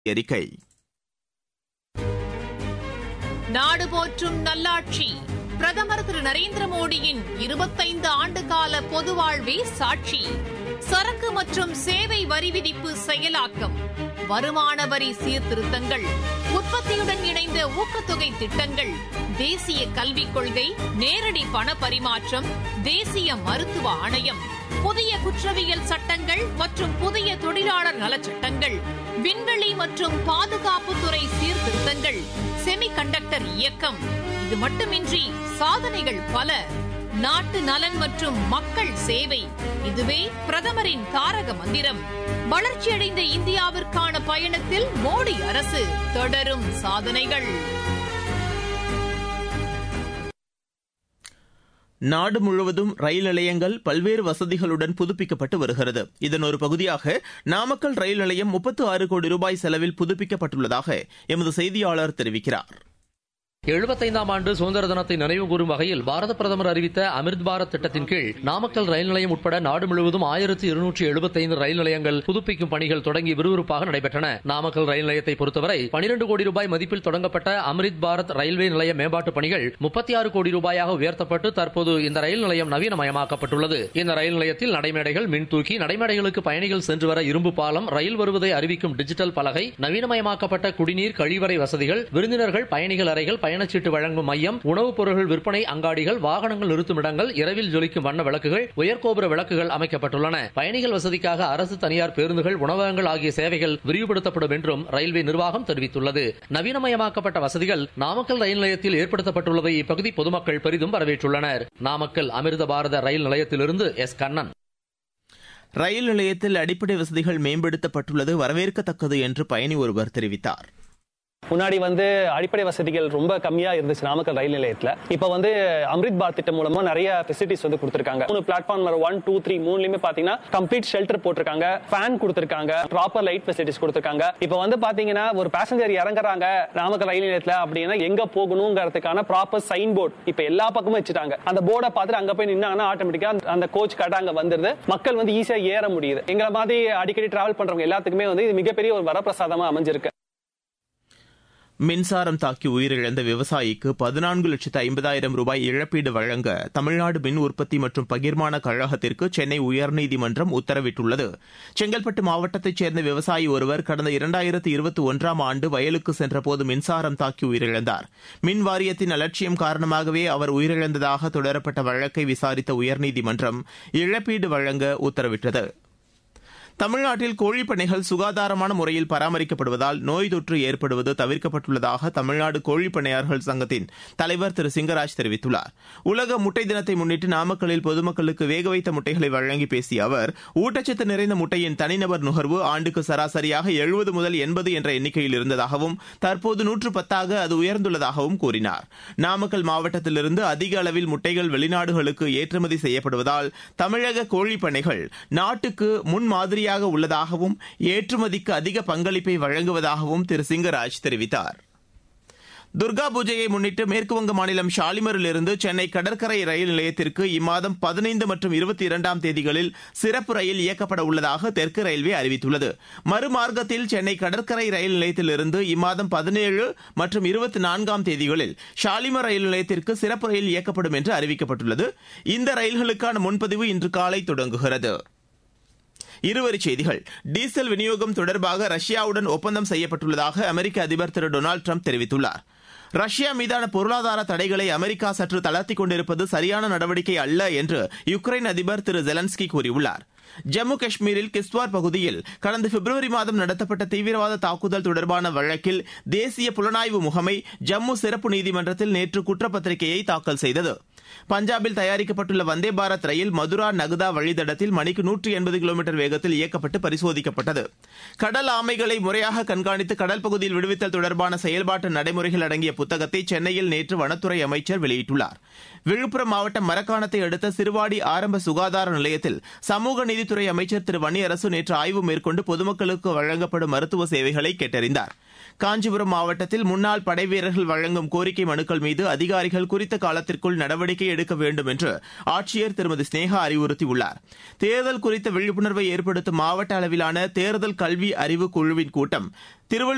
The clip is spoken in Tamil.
அறிக்கை நாடு போற்றும் நல்லாட்சி பிரதமர் திரு நரேந்திர மோடியின் இருபத்தைந்து ஆண்டு கால பொது வாழ்வே சாட்சி சரக்கு மற்றும் சேவை வரி விதிப்பு செயலாக்கம் வருமான வரி சீர்திருத்தங்கள் உற்பத்தியுடன் இணைந்த ஊக்கத்தொகை திட்டங்கள் தேசிய கல்விக் கொள்கை நேரடி பண பரிமாற்றம் தேசிய மருத்துவ ஆணையம் புதிய குற்றவியல் சட்டங்கள் மற்றும் புதிய தொழிலாளர் நலச்சட்டங்கள் விண்வெளி மற்றும் பாதுகாப்புத்துறை சீர்திருத்தங்கள் செமிகண்டக்டர் இயக்கம் இது மட்டுமின்றி சாதனைகள் பல நாட்டு நலன் மற்றும் மக்கள் சேவை இதுவே பிரதமரின் தாரக மந்திரம் வளர்ச்சியடைந்த இந்தியாவிற்கான பயணத்தில் மோடி அரசு தொடரும் சாதனைகள் நாடு முழுவதும் ரயில் நிலையங்கள் பல்வேறு வசதிகளுடன் புதுப்பிக்கப்பட்டு வருகிறது இதன் ஒரு பகுதியாக நாமக்கல் ரயில் நிலையம் முப்பத்து ஆறு கோடி ரூபாய் செலவில் புதுப்பிக்கப்பட்டுள்ளதாக எமது செய்தியாளர் தெரிவிக்கிறார் எழுபத்தைந்தாம் ஆண்டு சுதந்திர தினத்தை நினைவு கூறும் வகையில் பாரத பிரதமர் அறிவித்த அமிர்த் பாரத் திட்டத்தின் கீழ் நாமக்கல் ரயில் நிலையம் உட்பட நாடு முழுவதும் ஆயிரத்தி இருநூற்றி எழுபத்தைந்து ரயில் நிலையங்கள் புதுப்பிக்கும் பணிகள் தொடங்கி விறுவிறுப்பாக நடைபெற்றன நாமக்கல் ரயில் நிலையத்தை பொறுத்தவரை பனிரெண்டு கோடி ரூபாய் மதிப்பில் தொடங்கப்பட்ட அமிர்த் பாரத் ரயில்வே நிலைய மேம்பாட்டு பணிகள் முப்பத்தி ஆறு கோடி ரூபாயாக உயர்த்தப்பட்டு தற்போது இந்த ரயில் நிலையம் நவீனமயமாக்கப்பட்டுள்ளது இந்த ரயில் நிலையத்தில் நடைமேடைகள் மின்தூக்கி நடைமேடைகளுக்கு பயணிகள் சென்று வர இரும்பு பாலம் ரயில் வருவதை அறிவிக்கும் டிஜிட்டல் பலகை நவீனமயமாக்கப்பட்ட குடிநீர் கழிவறை வசதிகள் விருந்தினர்கள் பயணிகள் அறைகள் பயணச்சீட்டு வழங்கும் மையம் உணவுப் பொருட்கள் விற்பனை அங்காடிகள் வாகனங்கள் நிறுத்தும் இடங்கள் இரவில் ஜொலிக்கும் வண்ண விளக்குகள் உயர்கோபுர விளக்குகள் அமைக்கப்பட்டுள்ளன பயணிகள் வசதிக்காக அரசு தனியார் பேருந்துகள் உணவகங்கள் ஆகிய சேவைகள் விரிவுபடுத்தப்படும் என்றும் ரயில்வே நிர்வாகம் தெரிவித்துள்ளது நவீனமயமாக்கப்பட்ட வசதிகள் நாமக்கல் ரயில் நிலையத்தில் ஏற்படுத்தப்பட்டுள்ளதை இப்பகுதி பொதுமக்கள் பெரிதும் வரவேற்றுள்ளனர் நாமக்கல் அமிர்த பாரத ரயில் நிலையத்திலிருந்து எஸ் கண்ணன் ரயில் நிலையத்தில் அடிப்படை வசதிகள் மேம்படுத்தப்பட்டுள்ளது வரவேற்கத்தக்கது என்று பயணி ஒருவர் தெரிவித்தார் முன்னாடி வந்து அடிப்படை வசதிகள் ரொம்ப கம்மியா இருந்துச்சு நாமக்கல் ரயில் நிலையத்துல இப்ப வந்து அம்ரித் பாரத் திட்டம் மூலமா நிறைய ஃபெசிலிட்டிஸ் வந்து கொடுத்திருக்காங்க மூணு பிளாட்ஃபார்ம் ஒன் டூ த்ரீ மூணுலயுமே பாத்தீங்கன்னா கம்ப்ளீட் ஷெல்டர் போட்டிருக்காங்க ஃபேன் கொடுத்திருக்காங்க ப்ராப்பர் லைட் ஃபெசிலிட்டிஸ் கொடுத்திருக்காங்க இப்ப வந்து பாத்தீங்கன்னா ஒரு பேசஞ்சர் இறங்குறாங்க நாமக்கல் ரயில் நிலையத்துல அப்படின்னா எங்க போகணுங்கிறதுக்கான ப்ராப்பர் சைன் போர்டு இப்ப எல்லா பக்கமும் வச்சுட்டாங்க அந்த போர்டை பார்த்துட்டு அங்க போய் நின்னாங்கன்னா ஆட்டோமேட்டிக்கா அந்த கோச் கரெக்டா அங்க வந்துருது மக்கள் வந்து ஈஸியா ஏற முடியுது எங்களை மாதிரி அடிக்கடி டிராவல் பண்றவங்க எல்லாத்துக்குமே வந்து இது மிகப்பெரிய ஒரு வரப்பிரசாதமா அமைஞ்சிருக்கு மின்சாரம் தாக்கி உயிரிழந்த விவசாயிக்கு பதினான்கு லட்சத்து ஐம்பதாயிரம் ரூபாய் இழப்பீடு வழங்க தமிழ்நாடு மின் உற்பத்தி மற்றும் பகிர்மான கழகத்திற்கு சென்னை உயர்நீதிமன்றம் உத்தரவிட்டுள்ளது செங்கல்பட்டு மாவட்டத்தைச் சேர்ந்த விவசாயி ஒருவர் கடந்த இரண்டாயிரத்து இருபத்தி ஒன்றாம் ஆண்டு வயலுக்கு சென்றபோது மின்சாரம் தாக்கி உயிரிழந்தார் மின் வாரியத்தின் அலட்சியம் காரணமாகவே அவர் உயிரிழந்ததாக தொடரப்பட்ட வழக்கை விசாரித்த உயர்நீதிமன்றம் இழப்பீடு வழங்க உத்தரவிட்டது தமிழ்நாட்டில் கோழிப்பண்ணைகள் சுகாதாரமான முறையில் பராமரிக்கப்படுவதால் நோய் தொற்று ஏற்படுவது தவிர்க்கப்பட்டுள்ளதாக தமிழ்நாடு கோழிப்பண்ணையாளர்கள் சங்கத்தின் தலைவர் திரு சிங்கராஜ் தெரிவித்துள்ளார் உலக முட்டை தினத்தை முன்னிட்டு நாமக்கல்லில் பொதுமக்களுக்கு வேக வைத்த முட்டைகளை வழங்கி பேசிய அவர் ஊட்டச்சத்து நிறைந்த முட்டையின் தனிநபர் நுகர்வு ஆண்டுக்கு சராசரியாக எழுபது முதல் எண்பது என்ற எண்ணிக்கையில் இருந்ததாகவும் தற்போது நூற்று பத்தாக அது உயர்ந்துள்ளதாகவும் கூறினார் நாமக்கல் மாவட்டத்திலிருந்து அதிக அளவில் முட்டைகள் வெளிநாடுகளுக்கு ஏற்றுமதி செய்யப்படுவதால் தமிழக கோழிப்பண்ணைகள் நாட்டுக்கு முன்மாதிரியாக உறுதியாக உள்ளதாகவும் ஏற்றுமதிக்கு அதிக பங்களிப்பை வழங்குவதாகவும் திரு சிங்கராஜ் தெரிவித்தார் துர்கா பூஜையை முன்னிட்டு மேற்குவங்க மாநிலம் ஷாலிமரிலிருந்து சென்னை கடற்கரை ரயில் நிலையத்திற்கு இம்மாதம் பதினைந்து மற்றும் இருபத்தி இரண்டாம் தேதிகளில் சிறப்பு ரயில் இயக்கப்பட உள்ளதாக தெற்கு ரயில்வே அறிவித்துள்ளது மறுமார்க்கத்தில் சென்னை கடற்கரை ரயில் நிலையத்திலிருந்து இம்மாதம் பதினேழு மற்றும் இருபத்தி நான்காம் தேதிகளில் ஷாலிமர் ரயில் நிலையத்திற்கு சிறப்பு ரயில் இயக்கப்படும் என்று அறிவிக்கப்பட்டுள்ளது இந்த ரயில்களுக்கான முன்பதிவு இன்று காலை தொடங்குகிறது இருவரிச் செய்திகள் டீசல் விநியோகம் தொடர்பாக ரஷ்யாவுடன் ஒப்பந்தம் செய்யப்பட்டுள்ளதாக அமெரிக்க அதிபர் திரு டொனால்டு ட்ரம்ப் தெரிவித்துள்ளார் ரஷ்யா மீதான பொருளாதார தடைகளை அமெரிக்கா சற்று தளர்த்திக் கொண்டிருப்பது சரியான நடவடிக்கை அல்ல என்று யுக்ரைன் அதிபர் திரு ஜெலன்ஸ்கி கூறியுள்ளார் ஜம்மு காஷ்மீரில் கிஸ்துவார் பகுதியில் கடந்த பிப்ரவரி மாதம் நடத்தப்பட்ட தீவிரவாத தாக்குதல் தொடர்பான வழக்கில் தேசிய புலனாய்வு முகமை ஜம்மு சிறப்பு நீதிமன்றத்தில் நேற்று குற்றப்பத்திரிகையை தாக்கல் செய்தது பஞ்சாபில் தயாரிக்கப்பட்டுள்ள வந்தே பாரத் ரயில் மதுரா நகுதா வழித்தடத்தில் மணிக்கு நூற்றி எண்பது கிலோமீட்டர் வேகத்தில் இயக்கப்பட்டு பரிசோதிக்கப்பட்டது கடல் ஆமைகளை முறையாக கண்காணித்து கடல் பகுதியில் விடுவித்தல் தொடர்பான செயல்பாட்டு நடைமுறைகள் அடங்கிய புத்தகத்தை சென்னையில் நேற்று வனத்துறை அமைச்சர் வெளியிட்டுள்ளார் விழுப்புரம் மாவட்டம் மரக்காணத்தை அடுத்த சிறுவாடி ஆரம்ப சுகாதார நிலையத்தில் சமூக நீதித்துறை அமைச்சர் திரு வன்னியரசு நேற்று ஆய்வு மேற்கொண்டு பொதுமக்களுக்கு வழங்கப்படும் மருத்துவ சேவைகளை கேட்டறிந்தார் காஞ்சிபுரம் மாவட்டத்தில் முன்னாள் படைவீரர்கள் வழங்கும் கோரிக்கை மனுக்கள் மீது அதிகாரிகள் குறித்த காலத்திற்குள் நடவடிக்கை எடுக்க வேண்டும் என்று ஆட்சியர் திருமதி ஸ்னேகா அறிவுறுத்தியுள்ளார் தேர்தல் குறித்த விழிப்புணர்வை ஏற்படுத்தும் மாவட்ட அளவிலான தேர்தல் கல்வி அறிவு குழுவின் கூட்டம் திருவள்ளூர்